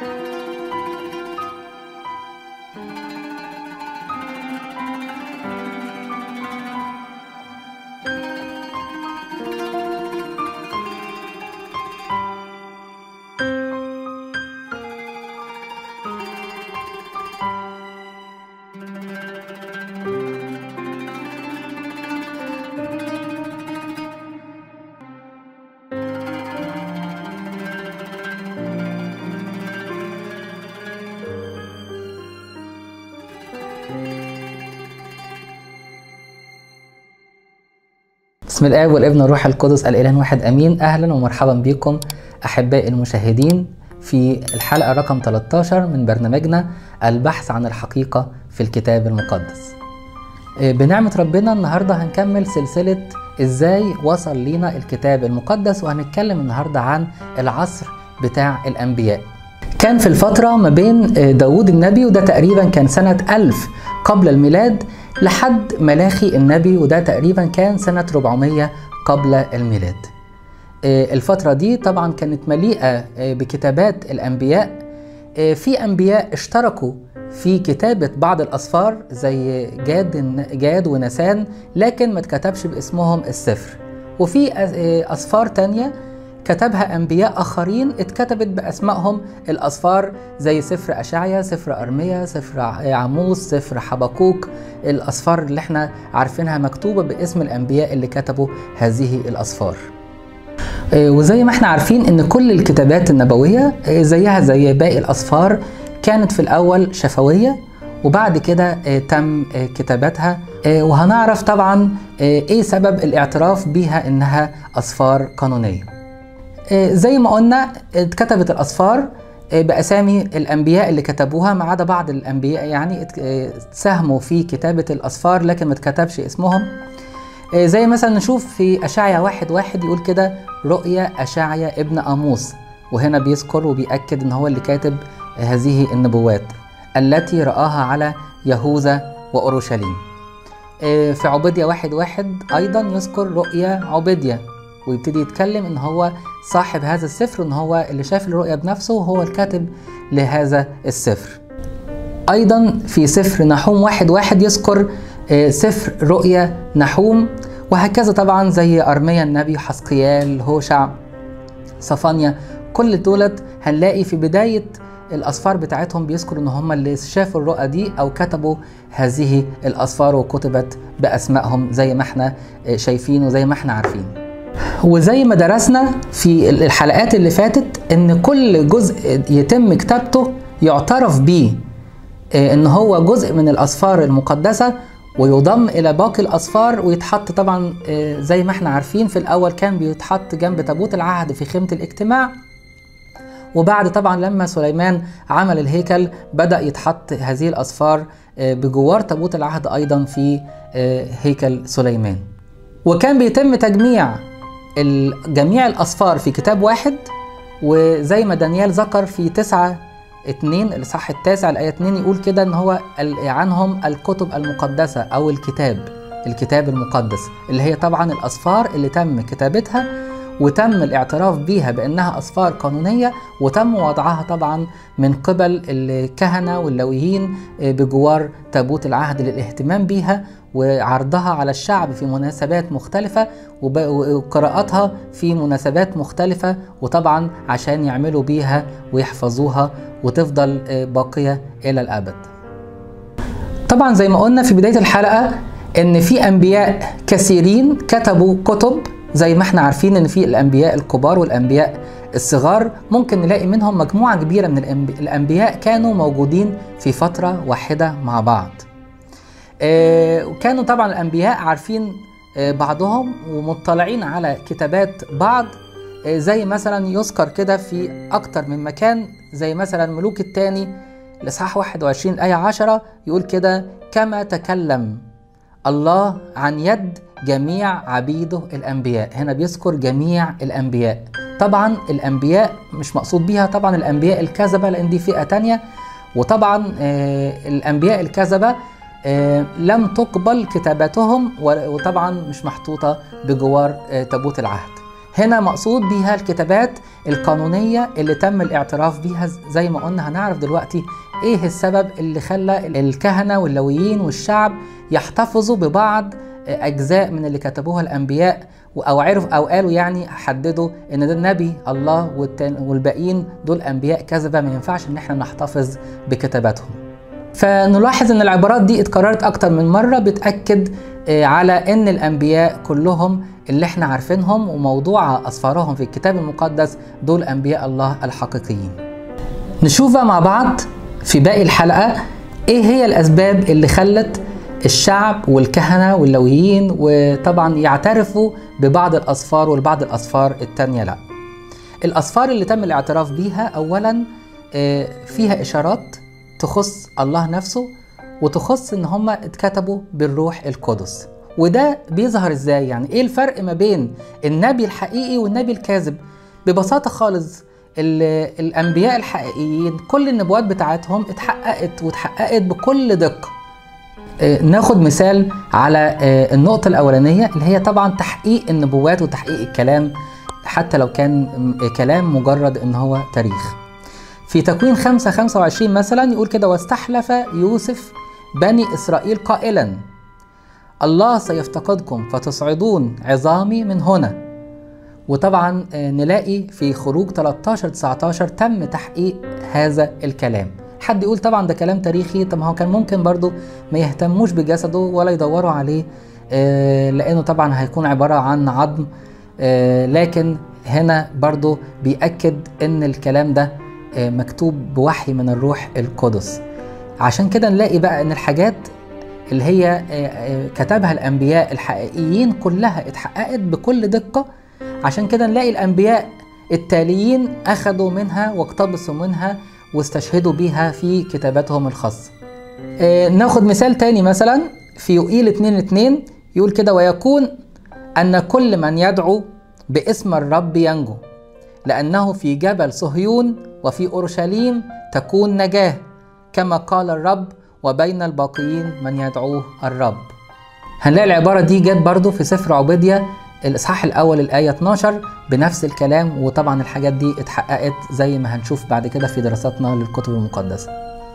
بسم الآب والابن والروح القدس الإله واحد أمين أهلا ومرحبا بكم أحبائي المشاهدين في الحلقة رقم 13 من برنامجنا البحث عن الحقيقة في الكتاب المقدس آه، بنعمة ربنا النهاردة هنكمل سلسلة إزاي وصل لينا الكتاب المقدس وهنتكلم النهاردة عن العصر بتاع الأنبياء كان في الفترة ما بين آه، داود النبي وده تقريبا كان سنة 1000 قبل الميلاد لحد ملاخي النبي وده تقريبا كان سنة 400 قبل الميلاد آه، الفترة دي طبعا كانت مليئة آه، بكتابات الأنبياء آه، في أنبياء اشتركوا في كتابة بعض الأسفار زي جاد جاد ونسان لكن ما اتكتبش باسمهم السفر وفي آه، أسفار تانية كتبها أنبياء آخرين اتكتبت بأسمائهم الأسفار زي سفر أشعيا سفر أرميا سفر ع- عموس سفر حبقوك الأسفار اللي احنا عارفينها مكتوبة باسم الأنبياء اللي كتبوا هذه الأسفار آه، وزي ما احنا عارفين ان كل الكتابات النبوية آه، زيها زي باقي الأسفار كانت في الأول شفوية وبعد كده آه، تم آه، كتابتها آه، وهنعرف طبعا آه، ايه سبب الاعتراف بيها انها أسفار قانونية آه، زي ما قلنا اتكتبت الأسفار آه، بأسامي الأنبياء اللي كتبوها ما عدا بعض الأنبياء يعني ات- آه، ساهموا في كتابة الأسفار لكن ما اتكتبش اسمهم آه، زي مثلا نشوف في أشعيا واحد واحد يقول كده رؤيا أشعيا ابن آموس وهنا بيذكر وبيأكد إن هو اللي كاتب آه، هذه النبوات التي رآها على يهوذا وأورشليم آه، في عبودية واحد واحد أيضا يذكر رؤيا عبودية ويبتدي يتكلم إن هو صاحب هذا السفر إن هو اللي شاف الرؤيا بنفسه وهو الكاتب لهذا السفر أيضا في سفر نحوم واحد واحد يذكر آه، سفر رؤيا نحوم وهكذا طبعا زي أرميا النبي حسقيال هوشع صفانيا كل دولت هنلاقي في بداية الأسفار بتاعتهم بيذكروا إن هم اللي شافوا الرؤى دي أو كتبوا هذه الأسفار وكتبت بأسمائهم زي ما احنا آه، شايفين وزي ما احنا عارفين وزي ما درسنا في الحلقات اللي فاتت ان كل جزء يتم كتابته يعترف بيه آه، ان هو جزء من الاسفار المقدسه ويضم الى باقي الاسفار ويتحط طبعا آه، زي ما احنا عارفين في الاول كان بيتحط جنب تابوت العهد في خيمه الاجتماع وبعد طبعا لما سليمان عمل الهيكل بدأ يتحط هذه الأسفار آه، بجوار تابوت العهد أيضا في آه، هيكل سليمان وكان بيتم تجميع ال- جميع الأسفار في كتاب واحد وزي ما دانيال ذكر في تسعة اتنين الإصحاح التاسع الآية اتنين يقول كده إن هو ال- عنهم الكتب المقدسة أو الكتاب الكتاب المقدس اللي هي طبعا الأسفار اللي تم كتابتها وتم الاعتراف بيها بأنها أسفار قانونية وتم وضعها طبعا من قبل الكهنة واللويين بجوار تابوت العهد للاهتمام بيها وعرضها على الشعب في مناسبات مختلفة وب- وقراءتها في مناسبات مختلفة وطبعا عشان يعملوا بيها ويحفظوها وتفضل باقية إلى الأبد طبعا زي ما قلنا في بداية الحلقة ان في انبياء كثيرين كتبوا كتب زي ما احنا عارفين ان في الانبياء الكبار والانبياء الصغار ممكن نلاقي منهم مجموعة كبيرة من الأنب- الانبياء كانوا موجودين في فترة واحدة مع بعض آه، وكانوا طبعا الانبياء عارفين آه، بعضهم ومطلعين على كتابات بعض آه، زي مثلا يذكر كده في اكتر من مكان زي مثلا ملوك الثاني الاصحاح 21 الايه 10 يقول كده كما تكلم الله عن يد جميع عبيده الانبياء هنا بيذكر جميع الانبياء طبعا الانبياء مش مقصود بيها طبعا الانبياء الكذبه لان دي فئه تانية وطبعا آه، الانبياء الكذبه آه، لم تقبل كتاباتهم و- وطبعا مش محطوطه بجوار آه، تابوت العهد هنا مقصود بيها الكتابات القانونية اللي تم الاعتراف بيها زي ما قلنا هنعرف دلوقتي ايه السبب اللي خلى الكهنة واللويين والشعب يحتفظوا ببعض اجزاء من اللي كتبوها الانبياء او عرف او قالوا يعني حددوا ان ده النبي الله والباقيين دول انبياء كذبه ما ينفعش ان احنا نحتفظ بكتاباتهم. فنلاحظ ان العبارات دي اتكررت اكتر من مره بتاكد على ان الانبياء كلهم اللي احنا عارفينهم وموضوع اسفارهم في الكتاب المقدس دول انبياء الله الحقيقيين. نشوف مع بعض في باقي الحلقه ايه هي الاسباب اللي خلت الشعب والكهنه واللويين وطبعا يعترفوا ببعض الاسفار والبعض الاسفار التانية لا. الاسفار اللي تم الاعتراف بيها اولا فيها اشارات تخص الله نفسه وتخص ان هم اتكتبوا بالروح القدس وده بيظهر ازاي يعني ايه الفرق ما بين النبي الحقيقي والنبي الكاذب ببساطه خالص الانبياء الحقيقيين كل النبوات بتاعتهم اتحققت واتحققت بكل دقه ناخد مثال على النقطة الأولانية اللي هي طبعا تحقيق النبوات وتحقيق الكلام حتى لو كان كلام مجرد ان هو تاريخ في تكوين 5 25 مثلا يقول كده واستحلف يوسف بني إسرائيل قائلا الله سيفتقدكم فتصعدون عظامي من هنا وطبعا نلاقي في خروج 13 19 تم تحقيق هذا الكلام حد يقول طبعا ده كلام تاريخي طب ما هو كان ممكن برضو ما يهتموش بجسده ولا يدوروا عليه لانه طبعا هيكون عباره عن عظم لكن هنا برضو بيأكد ان الكلام ده مكتوب بوحي من الروح القدس عشان كده نلاقي بقى ان الحاجات اللي هي كتبها الانبياء الحقيقيين كلها اتحققت بكل دقه عشان كده نلاقي الانبياء التاليين اخذوا منها واقتبسوا منها واستشهدوا بيها في كتاباتهم الخاصه ناخد مثال تاني مثلا في يوئيل 2 2 يقول كده ويكون ان كل من يدعو باسم الرب ينجو لانه في جبل صهيون وفي اورشليم تكون نجاه كما قال الرب وبين الباقيين من يدعوه الرب هنلاقي العبارة دي جت برضو في سفر عبيدية الإصحاح الأول الآية 12 بنفس الكلام وطبعا الحاجات دي اتحققت زي ما هنشوف بعد كده في دراستنا للكتب المقدسة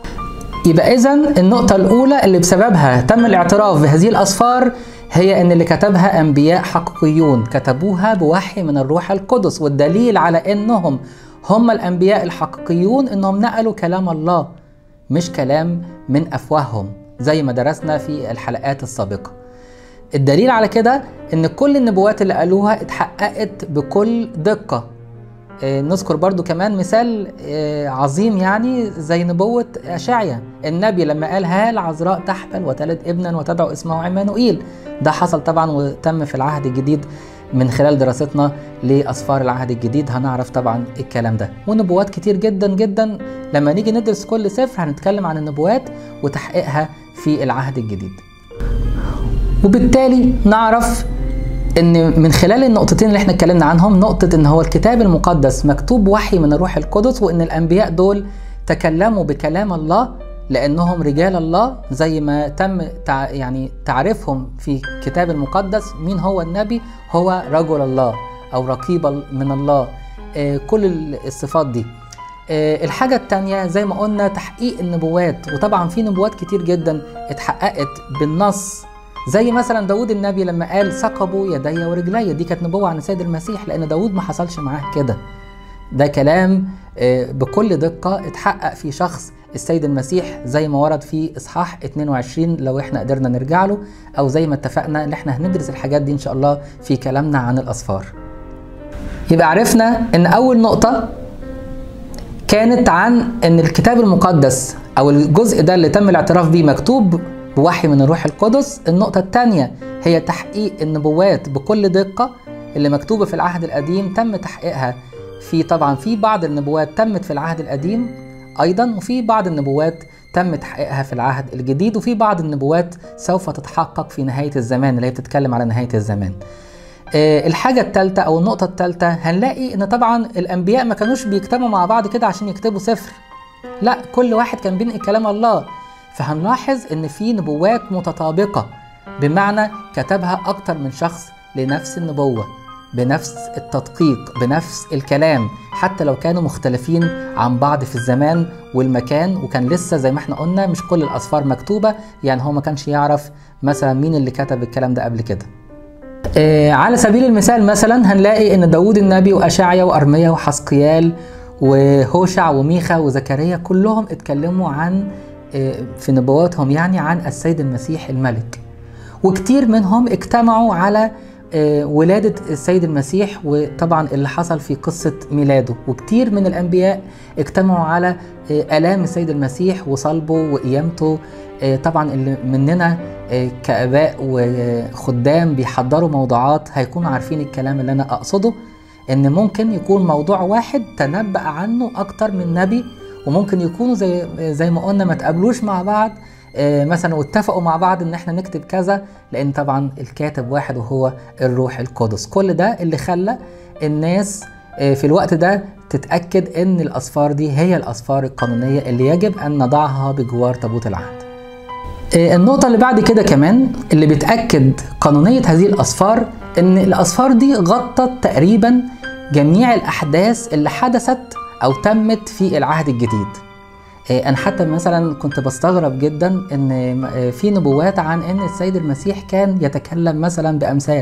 يبقى إذا النقطة الأولى اللي بسببها تم الاعتراف بهذه الأسفار هي ان اللي كتبها انبياء حقيقيون كتبوها بوحي من الروح القدس والدليل على انهم هم الانبياء الحقيقيون انهم نقلوا كلام الله مش كلام من افواههم زي ما درسنا في الحلقات السابقه الدليل على كده ان كل النبوات اللي قالوها اتحققت بكل دقه آه نذكر برضو كمان مثال آه عظيم يعني زي نبوة أشعيا النبي لما قال ها العذراء تحبل وتلد ابنا وتدعو اسمه عمانوئيل ده حصل طبعا وتم في العهد الجديد من خلال دراستنا لأسفار العهد الجديد هنعرف طبعا الكلام ده ونبوات كتير جدا جدا لما نيجي ندرس كل سفر هنتكلم عن النبوات وتحقيقها في العهد الجديد وبالتالي نعرف ان من خلال النقطتين اللي احنا اتكلمنا عنهم نقطة ان هو الكتاب المقدس مكتوب وحي من الروح القدس وان الانبياء دول تكلموا بكلام الله لانهم رجال الله زي ما تم تع يعني تعريفهم في الكتاب المقدس مين هو النبي هو رجل الله او رقيب من الله آه كل الصفات دي آه الحاجة التانية زي ما قلنا تحقيق النبوات وطبعا في نبوات كتير جدا اتحققت بالنص زي مثلا داود النبي لما قال ثقبوا يدي ورجلي دي كانت نبوة عن السيد المسيح لأن داود ما حصلش معاه كده ده كلام بكل دقة اتحقق في شخص السيد المسيح زي ما ورد في إصحاح 22 لو احنا قدرنا نرجع له أو زي ما اتفقنا إن احنا هندرس الحاجات دي إن شاء الله في كلامنا عن الأسفار يبقى عرفنا إن أول نقطة كانت عن إن الكتاب المقدس أو الجزء ده اللي تم الاعتراف بيه مكتوب بوحي من الروح القدس النقطة الثانية هي تحقيق النبوات بكل دقة اللي مكتوبة في العهد القديم تم تحقيقها في طبعا في بعض النبوات تمت في العهد القديم أيضا وفي بعض النبوات تم تحقيقها في العهد الجديد وفي بعض النبوات سوف تتحقق في نهاية الزمان اللي هي بتتكلم على نهاية الزمان أه الحاجة الثالثة أو النقطة الثالثة هنلاقي إن طبعا الأنبياء ما كانوش بيجتمعوا مع بعض كده عشان يكتبوا سفر لا كل واحد كان بينقل كلام الله فهنلاحظ ان في نبوات متطابقه بمعنى كتبها اكتر من شخص لنفس النبوه بنفس التدقيق بنفس الكلام حتى لو كانوا مختلفين عن بعض في الزمان والمكان وكان لسه زي ما احنا قلنا مش كل الأسفار مكتوبة يعني هو ما كانش يعرف مثلا مين اللي كتب الكلام ده قبل كده آه على سبيل المثال مثلا هنلاقي ان داود النبي واشعيا وارميا وحسقيال وهوشع وميخا وزكريا كلهم اتكلموا عن آه في نبواتهم يعني عن السيد المسيح الملك وكتير منهم اجتمعوا على آه ولادة السيد المسيح وطبعا اللي حصل في قصة ميلاده وكتير من الأنبياء اجتمعوا على آه آلام السيد المسيح وصلبه وقيامته طبعا اللي مننا كآباء وخدام بيحضروا موضوعات هيكونوا عارفين الكلام اللي أنا أقصده إن ممكن يكون موضوع واحد تنبأ عنه أكتر من نبي وممكن يكونوا زي زي ما قلنا ما تقابلوش مع بعض مثلا واتفقوا مع بعض ان احنا نكتب كذا لان طبعا الكاتب واحد وهو الروح القدس كل ده اللي خلى الناس في الوقت ده تتأكد ان الأسفار دي هي الأسفار القانونية اللي يجب ان نضعها بجوار تابوت العهد النقطة اللي بعد كده كمان اللي بتأكد قانونية هذه الأسفار إن الأسفار دي غطت تقريبا جميع الأحداث اللي حدثت أو تمت في العهد الجديد. أنا حتى مثلا كنت بستغرب جدا إن في نبوات عن إن السيد المسيح كان يتكلم مثلا بأمثال.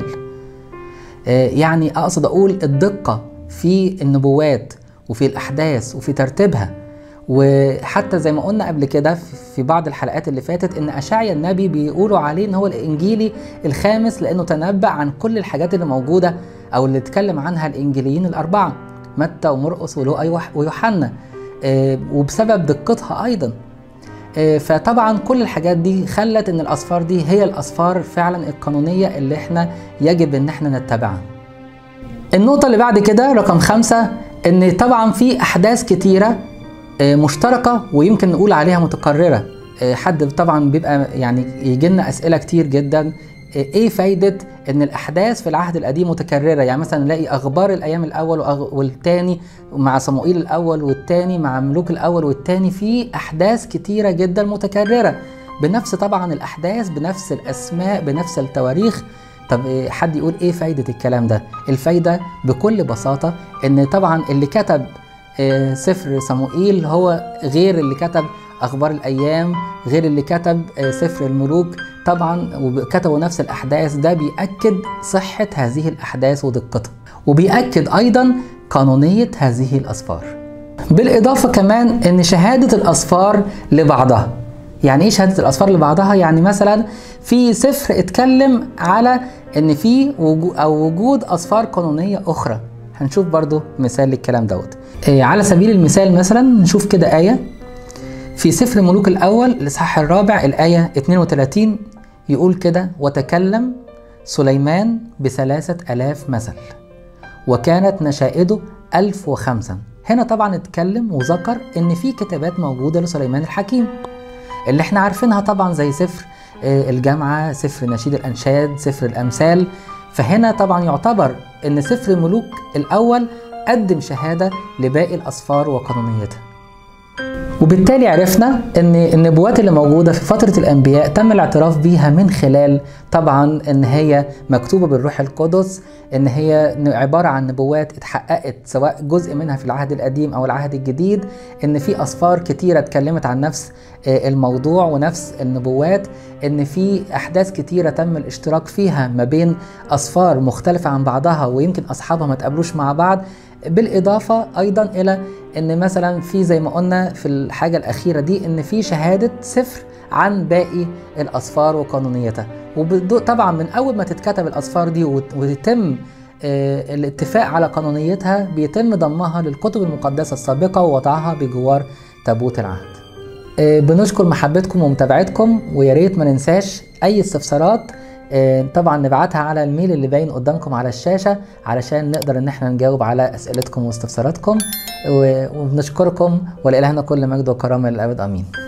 يعني أقصد أقول الدقة في النبوات وفي الأحداث وفي ترتيبها وحتى زي ما قلنا قبل كده في بعض الحلقات اللي فاتت ان اشعيا النبي بيقولوا عليه ان هو الانجيلي الخامس لانه تنبأ عن كل الحاجات اللي موجوده او اللي اتكلم عنها الانجيليين الاربعه متى ومرقس ولوقا ويوحنا وبسبب دقتها ايضا فطبعا كل الحاجات دي خلت ان الاسفار دي هي الاسفار فعلا القانونيه اللي احنا يجب ان احنا نتبعها النقطه اللي بعد كده رقم خمسة ان طبعا في احداث كتيره مشتركه ويمكن نقول عليها متكرره حد طبعا بيبقى يعني يجي لنا اسئله كتير جدا ايه فايده ان الاحداث في العهد القديم متكرره يعني مثلا نلاقي اخبار الايام الاول والتاني مع صموئيل الاول والتاني مع ملوك الاول والتاني في احداث كتيره جدا متكرره بنفس طبعا الاحداث بنفس الاسماء بنفس التواريخ طب حد يقول ايه فايده الكلام ده الفايده بكل بساطه ان طبعا اللي كتب سفر صموئيل هو غير اللي كتب اخبار الايام غير اللي كتب سفر الملوك طبعا وكتبوا نفس الاحداث ده بياكد صحه هذه الاحداث ودقتها وبياكد ايضا قانونيه هذه الاسفار بالاضافه كمان ان شهاده الاسفار لبعضها يعني ايه شهاده الاسفار لبعضها يعني مثلا في سفر اتكلم على ان في وجود او وجود اسفار قانونيه اخرى هنشوف برضو مثال للكلام دوت إيه على سبيل المثال مثلا نشوف كده آية في سفر الملوك الأول الإصحاح الرابع الآية 32 يقول كده وتكلم سليمان بثلاثة ألاف مثل وكانت نشائده ألف وخمسا هنا طبعا اتكلم وذكر إن في كتابات موجودة لسليمان الحكيم اللي احنا عارفينها طبعا زي سفر الجامعة سفر نشيد الأنشاد سفر الأمثال فهنا طبعا يعتبر ان سفر الملوك الاول قدم شهاده لباقي الاسفار وقانونيتها وبالتالي عرفنا ان النبوات اللي موجوده في فتره الانبياء تم الاعتراف بيها من خلال طبعا ان هي مكتوبه بالروح القدس ان هي عباره عن نبوات اتحققت سواء جزء منها في العهد القديم او العهد الجديد ان في اسفار كتيره اتكلمت عن نفس الموضوع ونفس النبوات ان في احداث كتيره تم الاشتراك فيها ما بين اسفار مختلفه عن بعضها ويمكن اصحابها ما تقابلوش مع بعض بالاضافه ايضا الى ان مثلا في زي ما قلنا في الحاجه الاخيره دي ان في شهاده سفر عن باقي الاسفار وقانونيتها وطبعا من اول ما تتكتب الاسفار دي ويتم الاتفاق على قانونيتها بيتم ضمها للكتب المقدسه السابقه ووضعها بجوار تابوت العهد بنشكر محبتكم ومتابعتكم ويا ريت ما ننساش اي استفسارات طبعا نبعتها على الميل اللي باين قدامكم على الشاشه علشان نقدر ان احنا نجاوب على اسئلتكم واستفساراتكم وبنشكركم ولإلهنا كل مجد وكرامه للابد امين